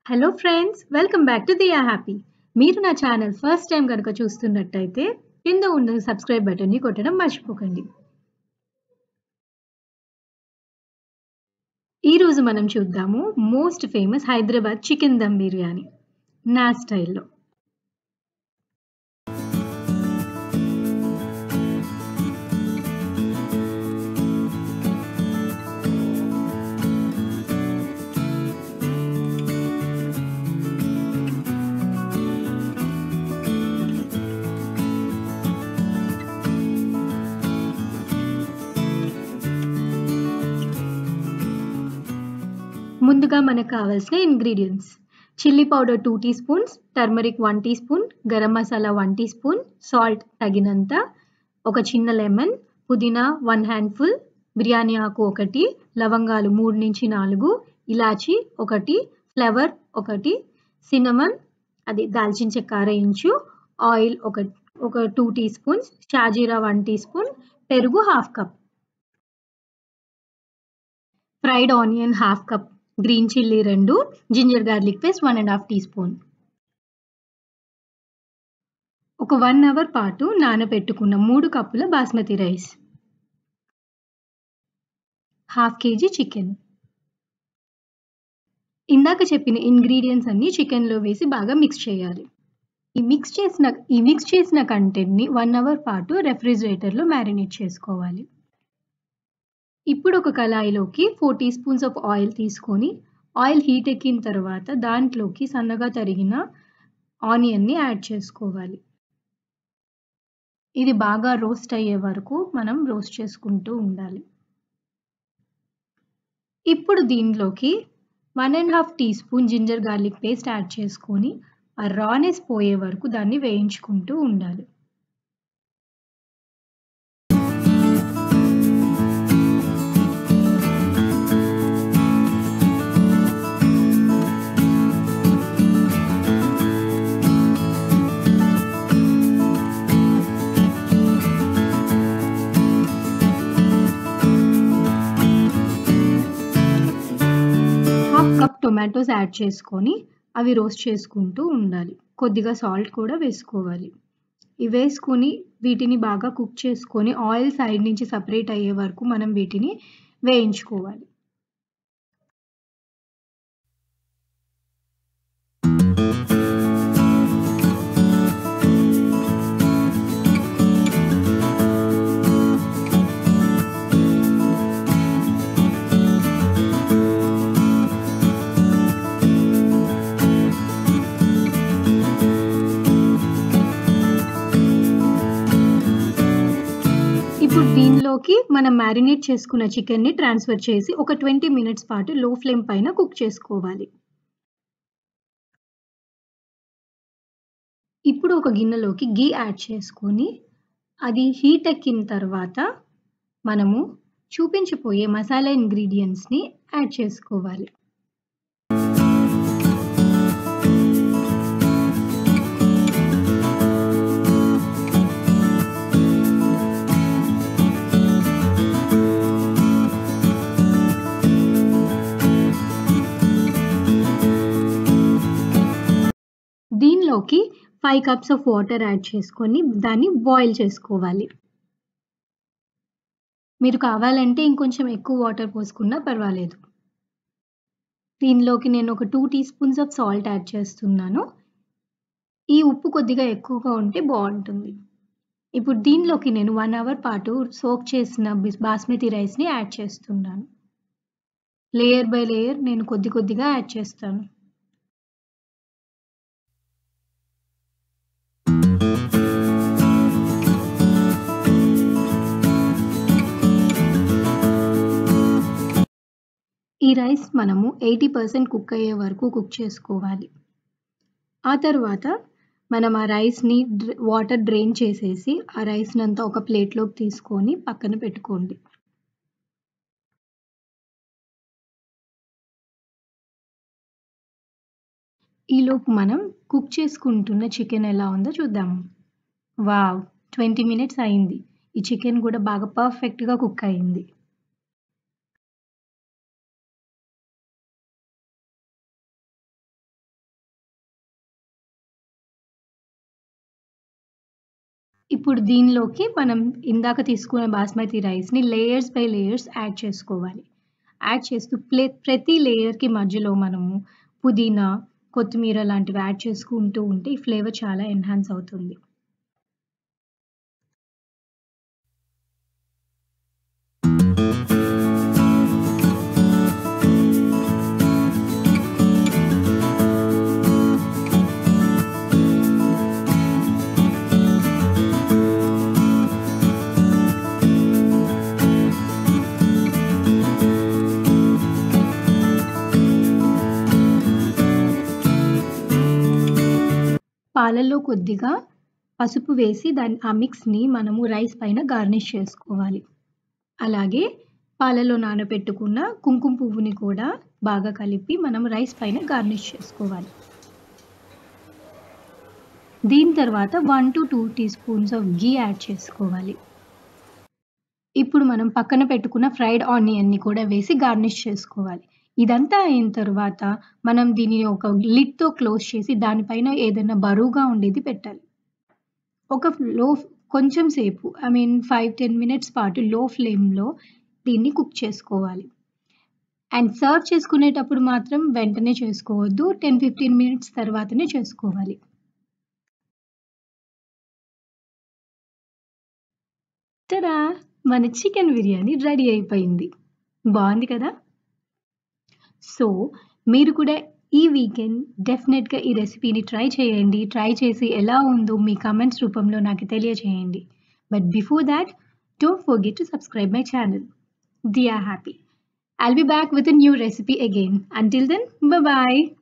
Hello friends welcome back to Diya happy మీరు నా channel first time కనుక చూస్తున్నట్టయితే కింద ఉన్న సబ్స్క్రైబ్ బటన్ని కొట్టడం మర్చిపోకండి ఈరోజు మనం చూద్దాము most famous Hyderabad chicken dum biryani నా స్టైల్లో ముందుగా మనకు కావాల్సిన ingredients chilli powder two teaspoons turmeric one teaspoon garam masala one teaspoon salt తగినంత ఒక చిన్న లెమన్ పుదీనా వన్ హ్యాండ్ఫుల్ బిర్యానీ ఆకు ఒకటి లవంగాలు మూడు నుంచి నాలుగు ఇలాచి ఒకటి ఫ్లవర్ ఒకటి సినమన్ అది దాల్చిన చెక్క అర ఇంచు ఆయిల్ ఒక ఒక టూ టీ స్పూన్స్ షాజీరా వన్ టీ స్పూన్ పెరుగు half cup fried onion half cup green chilli రెండు ginger garlic paste one and half teaspoon ఒక వన్ అవర్ పాటు నానబెట్టుకున్న మూడు కప్పుల basmati rice half KG chicken ఇందాక చెప్పిన ఇంగ్రీడియంట్స్ అన్ని చికెన్లో వేసి బాగా మిక్స్ చేయాలి ఈ మిక్స్ చేసిన ఈ మిక్స్ చేసిన కంటెంట్ని వన్ అవర్ పాటు రెఫ్రిజిరేటర్లో మ్యారినేట్ చేసుకోవాలి ఇప్పుడు ఒక కళాయిలోకి four teaspoons of oil తీసుకొని ఆయిల్ హీట్ ఎక్కిన తర్వాత దాంట్లోకి సన్నగా తరిగిన ఆనియన్ని యాడ్ చేసుకోవాలి ఇది బాగా రోస్ట్ అయ్యే వరకు మనం రోస్ట్ చేసుకుంటూ ఉండాలి ఇప్పుడు దీనిలోకి one and half teaspoon ginger garlic paste add చేసుకొని ఆ రానెస్ పోయే వరకు దాన్ని వేయించుకుంటూ ఉండాలి హాఫ్ కప్ టొమాటోస్ యాడ్ చేసుకొని అవి రోస్ట్ చేసుకుంటూ ఉండాలి కొద్దిగా సాల్ట్ కూడా వేసుకోవాలి ఇవి వేసుకొని వీటిని బాగా కుక్ చేసుకొని ఆయిల్ సైడ్ నుంచి సపరేట్ అయ్యే వరకు మనం వీటిని వేయించుకోవాలి ఇప్పుడు దీనిలోకి మనం మ్యారినేట్ చేసుకున్న చికెన్ని ట్రాన్స్ఫర్ చేసి ఒక ట్వంటీ మినిట్స్ పాటు లో ఫ్లేమ్ పైన కుక్ చేసుకోవాలి ఇప్పుడు ఒక గిన్నెలోకి గీ యాడ్ చేసుకొని అది హీట్ ఎక్కిన తర్వాత మనము చూపించిపోయే మసాలా ఇంగ్రీడియంట్స్ని యాడ్ చేసుకోవాలి దీనిలోకి five cups of water add చేసుకొని దాన్ని బాయిల్ చేసుకోవాలి మీరు కావాలంటే ఇంకొంచెం ఎక్కువ వాటర్ పోసుకున్నా పర్వాలేదు దీనిలోకి నేను ఒక two teaspoons of salt add చేస్తున్నాను ఈ ఉప్పు కొద్దిగా ఎక్కువగా ఉంటే బాగుంటుంది ఇప్పుడు దీనిలోకి నేను వన్ అవర్ పాటు సోక్ చేసిన బాస్మతి రైస్ని యాడ్ చేస్తున్నాను లేయర్ బై లేయర్ నేను కొద్ది కొద్దిగా యాడ్ చేస్తాను ఈ రైస్ మనము ఎయిటీ పర్సెంట్ కుక్ అయ్యే వరకు కుక్ చేసుకోవాలి ఆ తర్వాత మనం ఆ రైస్ని వాటర్ డ్రైన్ చేసేసి ఆ రైస్ని అంతా ఒక ప్లేట్లోకి తీసుకొని పక్కన పెట్టుకోండి ఈలోపు మనం కుక్ చేసుకుంటున్న చికెన్ ఎలా ఉందో చూద్దాము వావ్ ట్వంటీ మినిట్స్ అయింది ఈ చికెన్ కూడా బాగా పర్ఫెక్ట్గా కుక్ అయింది ఇప్పుడు దీనిలోకి మనం ఇందాక తీసుకున్న బాస్మతి రైస్‌ని లేయర్స్ బై లేయర్స్ యాడ్ చేసుకోవాలి. యాడ్ చేస్తూ ప్లే ప్రతి లేయర్‌కి మధ్యలో మనము పుదీనా, కొత్తిమీర లాంటివి యాడ్ చేసుకుంటూ ఉంటే ఈ ఫ్లేవర్ చాలా ఎన్హాన్స్ అవుతుంది. పాలల్లో కొద్దిగా పసుపు వేసి దాన్ని ఆ మిక్స్‌ని మనము రైస్ పైన గార్నిష్ చేసుకోవాలి. అలాగే పాలలో నానబెట్టుకున్న కుంకుమ పువ్వుని కూడా బాగా కలిపి మనం రైస్ పైన గార్నిష్ చేసుకోవాలి. దీని తర్వాత 1-2 teaspoons of ghee add చేసుకోవాలి. ఇప్పుడు మనం పక్కన పెట్టుకున్న ఫ్రైడ్ ఆనియన్‌ని కూడా వేసి గార్నిష్ చేసుకోవాలి. ఇదంతా అయిన తర్వాత మనం దీనిని ఒక లిడ్‌తో క్లోజ్ చేసి దానిపైన ఏదైనా బరువుగా ఉండేది పెట్టాలి. ఒక లో కొంచెం సేపు ఐ మీన్ 5, 10 మినిట్స్ పాటు లో ఫ్లేమ్‌లో దీన్ని కుక్ చేసుకోవాలి. అండ్ సర్వ్ చేసుకునేటప్పుడు మాత్రం వెంటనే చేసుకోవద్దు. 10, 15 మినిట్స్ తర్వాతనే చేసుకోవాలి. టడా! మన చికెన్ బిర్యానీ రెడీ అయిపోయింది. బావుంది కదా! సో, మీరు కూడా ఈ వీకెండ్ డెఫినిట్‌గా ఈ రెసిపీని ట్రై చేయండి. ట్రై చేసి ఎలా ఉందో మీ కామెంట్స్ రూపంలో నాకు తెలియజేయండి. But before that don't forget to subscribe my channel. Diya happy. I'll be back with a new recipe again. Until then, bye bye.